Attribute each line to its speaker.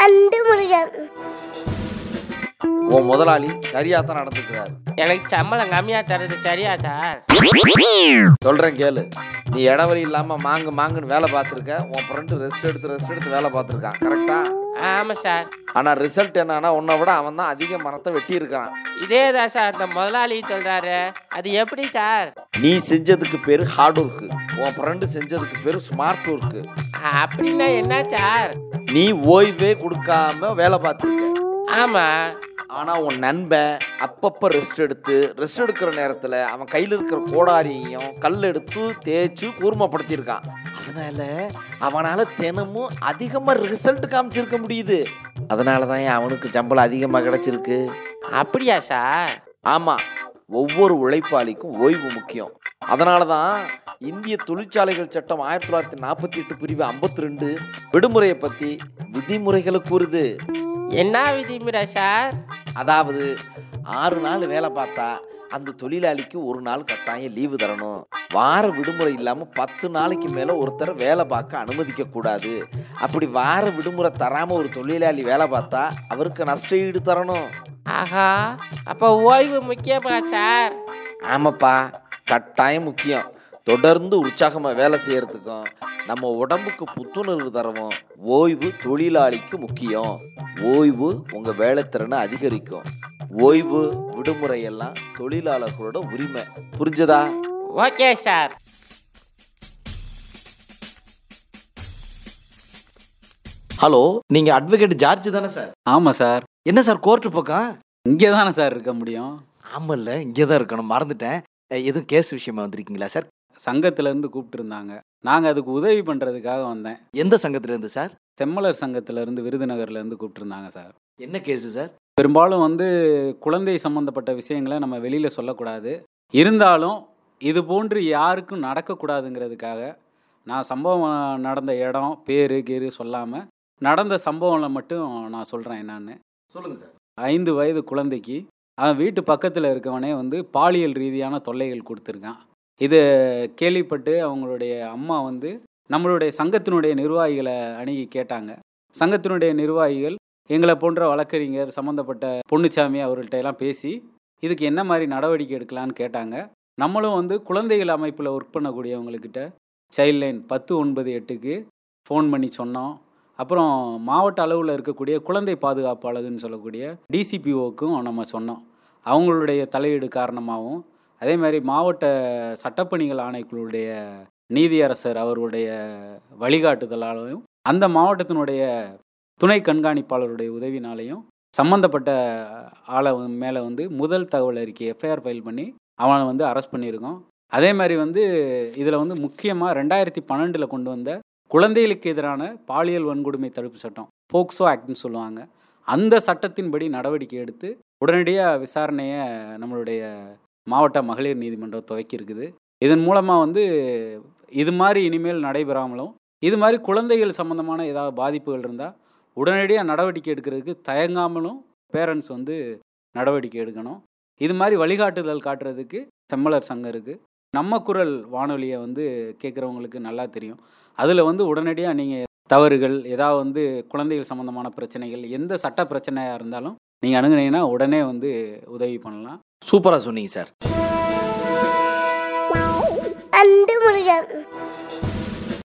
Speaker 1: and Murugan
Speaker 2: உன் முதலாளி சரியா தான் நடந்துக்கிறாரு
Speaker 3: எனக்கு சம்பளம் கம்மியா தரது சரியா சார்
Speaker 2: சொல்றேன் கேளு நீ இடவெளி இல்லாம மாங்கு மாங்குன்னு வேலை பார்த்துருக்க உன் ஃப்ரெண்டு ரெஸ்ட் எடுத்து ரெஸ்ட் எடுத்து வேலை பார்த்துருக்கான் கரெக்டா
Speaker 3: ஆமா சார்
Speaker 2: ஆனா ரிசல்ட் என்னன்னா உன்னை விட அவன் தான் அதிக மரத்தை வெட்டி இருக்கிறான்
Speaker 3: இதே தான் சார் அந்த முதலாளி சொல்றாரு அது எப்படி சார்
Speaker 2: நீ செஞ்சதுக்கு பேரு ஹார்ட் ஒர்க்கு உன் ஃப்ரெண்டு செஞ்சதுக்கு பேரு ஸ்மார்ட் ஒர்க்கு
Speaker 3: அப்படின்னா என்ன சார்
Speaker 2: நீ ஓய்வே கொடுக்காம வேலை பார்த்துருக்க
Speaker 3: ஆமா
Speaker 2: ஆனா உன் நண்பன் அப்பப்ப ரெஸ்ட் எடுத்து ரெஸ்ட் எடுக்கிற நேரத்துல அவன் கையில இருக்கிற கோடாரியையும் கல் எடுத்து தேய்ச்சு கூர்மப்படுத்தியிருக்கான் அதனால அவனால தினமும் அதிகமா ரிசல்ட் காமிச்சிருக்க முடியுது அதனால தான் அவனுக்கு சம்பளம் அதிகமா கிடைச்சிருக்கு
Speaker 3: அப்படியா சார்
Speaker 2: ஆமா ஒவ்வொரு உழைப்பாளிக்கும் ஓய்வு முக்கியம் அதனால தான் இந்திய தொழிற்சாலைகள் சட்டம் ஆயிரத்தி தொள்ளாயிரத்தி நாற்பத்தி எட்டு பிரிவு ஐம்பத்தி ரெண்டு விடுமுறையை பத்தி விதிமுறைகளை கூறுது
Speaker 3: என்ன விதிமுறை சார்
Speaker 2: அதாவது ஆறு நாள் வேலை பார்த்தா அந்த தொழிலாளிக்கு ஒரு நாள் கட்டாயம் லீவு தரணும் வார விடுமுறை இல்லாமல் பத்து நாளைக்கு மேலே ஒருத்தர் வேலை பார்க்க அனுமதிக்க கூடாது அப்படி வார விடுமுறை தராமல் ஒரு தொழிலாளி வேலை பார்த்தா அவருக்கு நஷ்ட ஈடு தரணும்
Speaker 3: ஆஹா அப்ப ஓய்வு முக்கியமா சார்
Speaker 2: ஆமாப்பா கட்டாயம் முக்கியம் தொடர்ந்து உற்சாகமாக வேலை செய்யறதுக்கும் நம்ம உடம்புக்கு புத்துணர்வு தரவும் ஓய்வு தொழிலாளிக்கு முக்கியம் ஓய்வு உங்கள் வேலைத்திறனை அதிகரிக்கும் ஓய்வு விடுமுறை எல்லாம் தொழிலாளர்களோட உரிமை புரிஞ்சதா
Speaker 3: ஓகே சார்
Speaker 2: ஹலோ நீங்கள் அட்வொகேட் ஜார்ஜ் தானே சார்
Speaker 4: ஆமாம் சார்
Speaker 2: என்ன சார் கோர்ட்டு பக்கம்
Speaker 4: இங்கே தானே சார் இருக்க முடியும்
Speaker 2: ஆமாம்ல இங்கே தான் இருக்கணும் மறந்துட்டேன் அஹ், எதுவும் கேஸ் விஷயமா வந்திருக்கீங்களா சார்
Speaker 4: சங்கத்திலேருந்து கூப்பிட்டுருந்தாங்க நாங்கள் அதுக்கு உதவி பண்ணுறதுக்காக வந்தேன்
Speaker 2: எந்த சங்கத்திலேருந்து சார்
Speaker 4: செம்மலர் சங்கத்திலேருந்து விருதுநகர்லேருந்து கூப்பிட்டுருந்தாங்க சார்
Speaker 2: என்ன கேஸு சார்
Speaker 4: பெரும்பாலும் வந்து குழந்தை சம்மந்தப்பட்ட விஷயங்களை நம்ம வெளியில் சொல்லக்கூடாது இருந்தாலும் இது போன்று யாருக்கும் நடக்கக்கூடாதுங்கிறதுக்காக நான் சம்பவம் நடந்த இடம் பேர் கீரு சொல்லாமல் நடந்த சம்பவங்களை மட்டும் நான் சொல்கிறேன் என்னன்னு
Speaker 2: சொல்லுங்கள் சார்
Speaker 4: ஐந்து வயது குழந்தைக்கு அவன் வீட்டு பக்கத்தில் இருக்கவனே வந்து பாலியல் ரீதியான தொல்லைகள் கொடுத்துருக்கான் இது கேள்விப்பட்டு அவங்களுடைய அம்மா வந்து நம்மளுடைய சங்கத்தினுடைய நிர்வாகிகளை அணுகி கேட்டாங்க சங்கத்தினுடைய நிர்வாகிகள் எங்களை போன்ற வழக்கறிஞர் சம்மந்தப்பட்ட பொன்னுச்சாமி அவர்கள்ட்ட எல்லாம் பேசி இதுக்கு என்ன மாதிரி நடவடிக்கை எடுக்கலான்னு கேட்டாங்க நம்மளும் வந்து குழந்தைகள் அமைப்பில் ஒர்க் பண்ணக்கூடியவங்கக்கிட்ட சைல்ட் லைன் பத்து ஒன்பது எட்டுக்கு ஃபோன் பண்ணி சொன்னோம் அப்புறம் மாவட்ட அளவில் இருக்கக்கூடிய குழந்தை பாதுகாப்பாளர்னு சொல்லக்கூடிய டிசிபிஓக்கும் நம்ம சொன்னோம் அவங்களுடைய தலையீடு காரணமாகவும் அதே மாதிரி மாவட்ட சட்டப்பணிகள் ஆணைக்குழுடைய நீதியரசர் அவருடைய வழிகாட்டுதலாலும் அந்த மாவட்டத்தினுடைய துணை கண்காணிப்பாளருடைய உதவினாலையும் சம்மந்தப்பட்ட ஆளை மேலே வந்து முதல் தகவல் அறிக்கை எஃப்ஐஆர் ஃபைல் பண்ணி அவனை வந்து அரெஸ்ட் பண்ணியிருக்கோம் அதே மாதிரி வந்து இதில் வந்து முக்கியமாக ரெண்டாயிரத்தி பன்னெண்டில் கொண்டு வந்த குழந்தைகளுக்கு எதிரான பாலியல் வன்கொடுமை தடுப்பு சட்டம் போக்சோ ஆக்ட்னு சொல்லுவாங்க அந்த சட்டத்தின்படி நடவடிக்கை எடுத்து உடனடியாக விசாரணையை நம்மளுடைய மாவட்ட மகளிர் நீதிமன்றம் துவக்கி இருக்குது இதன் மூலமாக வந்து இது மாதிரி இனிமேல் நடைபெறாமலும் இது மாதிரி குழந்தைகள் சம்மந்தமான ஏதாவது பாதிப்புகள் இருந்தால் உடனடியாக நடவடிக்கை எடுக்கிறதுக்கு தயங்காமலும் பேரண்ட்ஸ் வந்து நடவடிக்கை எடுக்கணும் இது மாதிரி வழிகாட்டுதல் காட்டுறதுக்கு செம்மலர் சங்கம் இருக்குது நம்ம குரல் வானொலியை வந்து கேட்குறவங்களுக்கு நல்லா தெரியும் அதில் வந்து உடனடியாக நீங்கள் தவறுகள் ஏதாவது வந்து குழந்தைகள் சம்மந்தமான பிரச்சனைகள் எந்த சட்ட பிரச்சனையாக இருந்தாலும் நீங்கள் அணுகுனீங்கன்னா உடனே வந்து உதவி பண்ணலாம்
Speaker 2: சூப்பராக சொன்னீங்க சார்
Speaker 1: அண்டு முருகன்